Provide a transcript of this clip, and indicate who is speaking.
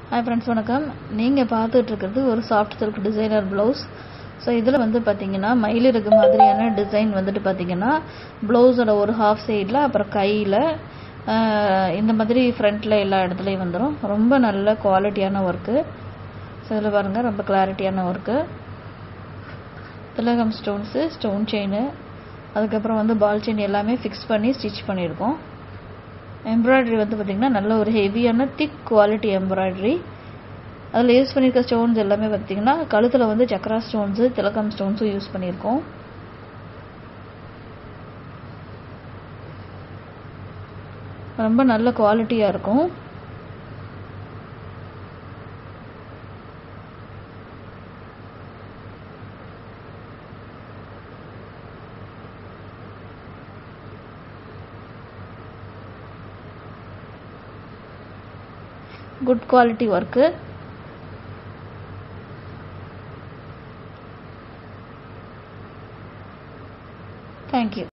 Speaker 1: hi friends வணக்கம் நீங்கள் பார்த்துட்டு இருக்கிறது ஒரு soft silk designer blouse so இதில் வந்து பார்த்தீங்கன்னா மயிலிறகு மாதிரியான டிசைன் வந்துட்டு பார்த்தீங்கன்னா ப்ளவுஸோட ஒரு ஹாஃப் சைடில் அப்புறம் கையில் இந்த மாதிரி ஃப்ரண்ட்டில் எல்லா இடத்துலையும் வந்துடும் ரொம்ப நல்ல குவாலிட்டியான ஒர்க்கு ஸோ இதில் பாருங்கள் ரொம்ப கிளாரிட்டியான ஒர்க்கு திலகம் ஸ்டோன்ஸு ஸ்டோன் செயின் அதுக்கப்புறம் வந்து பால் செயின் எல்லாமே ஃபிக்ஸ் பண்ணி ஸ்டிச் பண்ணியிருக்கோம் எம்ப்ராய்டரி வந்து பார்த்திங்கன்னா நல்ல ஒரு ஹெவியான திக் குவாலிட்டி எம்ப்ராய்டரி அதில் யூஸ் பண்ணியிருக்க ஸ்டோன்ஸ் எல்லாமே பார்த்திங்கன்னா கழுத்தில் வந்து சக்ரா ஸ்டோன்ஸு திலகம் ஸ்டோன்ஸும் யூஸ் பண்ணியிருக்கோம் ரொம்ப நல்ல குவாலிட்டியாக இருக்கும் குட் குவாலிட்டி ஒர்க்கு தேங்க்யூ